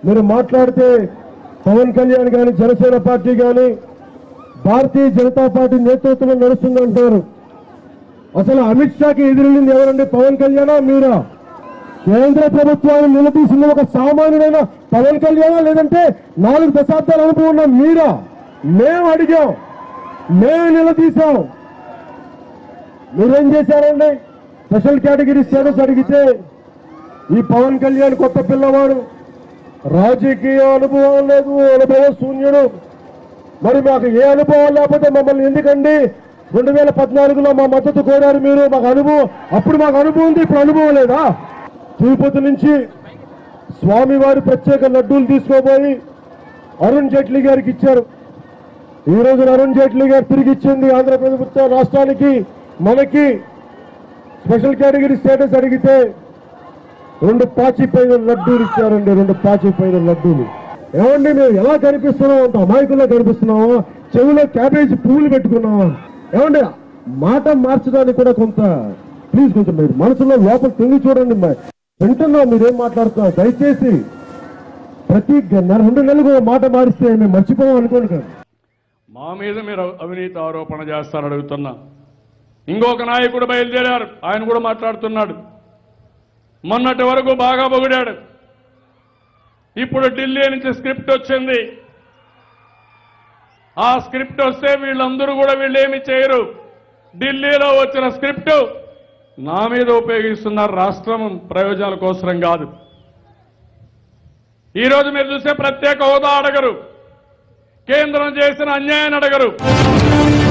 మీరు మాట్లాడితే పవన్ కళ్యాణ్ గాని జనసేన పార్టీ గాని భారతీయ జనతా పార్టీ నేతృత్వంలో నడుస్తుందంటారు అసలు అమిత్ షాకి ఎదురెళ్ళింది ఎవరండి పవన్ కళ్యాణా మీరా కేంద్ర ప్రభుత్వాన్ని నిలదీసింది ఒక సామాన్యుడైన పవన్ కళ్యాణా లేదంటే నాలుగు దశాబ్దాల అనుభవం ఉన్న మీరా మేము అడిగాం మేము నిలదీశాం మీరేం చేశారండి స్పెషల్ కేటగిరీ స్టేటస్ అడిగితే ఈ పవన్ కళ్యాణ్ కొత్త పిల్లవాడు రాజకీయ అనుభవం లేదు అనుభవ శూన్యుడు మరి మాకు ఏ అనుభవం లేకపోతే మమ్మల్ని ఎందుకండి రెండు వేల పద్నాలుగులో మా మద్దతు కోరారు మీరు మాకు అనుభవం అప్పుడు మాకు అనుభవం ఉంది ఇప్పుడు అనుభవం లేదా తిరుపతి నుంచి స్వామివారి ప్రత్యేక లడ్డూలు తీసుకోబోయి అరుణ్ జైట్లీ గారికి ఇచ్చారు ఈ రోజు అరుణ్ జైట్లీ గారు తిరిగి ఇచ్చింది ఆంధ్రప్రదేశ్ ప్రభుత్వ రాష్ట్రానికి మనకి స్పెషల్ కేటగిరీ స్టేటస్ అడిగితే రెండు పాచిపోయిన లడ్డూలు ఇచ్చారండి రెండు పాచిపోయిన లడ్డూలు ఏమండి మేము ఎలా కనిపిస్తున్నాం అంత అమాయకుల్లో కనిపిస్తున్నామా చెవిలో క్యాబేజీ పువ్వులు పెట్టుకున్నామా ఏమండి మాట మార్చడానికి కూడా కొంత ప్లీజ్ కొంచెం మీరు మనసులో లోపల తిరిగి చూడండి మ- వింటున్నాం మీరేం మాట్లాడుతున్నారు దయచేసి ప్రతి గ- నెల రెండు నెలలకు ఒక మాట మారిస్తే మేము మర్చిపోం అనుకోండి కదా మా మీద మీరు అవినీతి ఆరోపణ చేస్తారని అడుగుతున్నా ఇంకొక నాయకుడు బయలుదేరారు ఆయన కూడా మాట్లాడుతున్నాడు మొన్నటి వరకు బాగా పొగిడాడు ఇప్పుడు ఢిల్లీ నుంచి స్క్రిప్ట్ వచ్చింది ఆ స్క్రిప్ట్ వస్తే వీళ్ళందరూ కూడా వీళ్ళు ఏమి చేయరు ఢిల్లీలో వచ్చిన స్క్రిప్ట్ నా మీద ఉపయోగిస్తున్నారు రాష్ట్రం ప్రయోజనాల కోసం కాదు ఈరోజు మీరు చూసే ప్రత్యేక హోదా అడగరు కేంద్రం చేసిన అన్యాయాన్ని అడగరు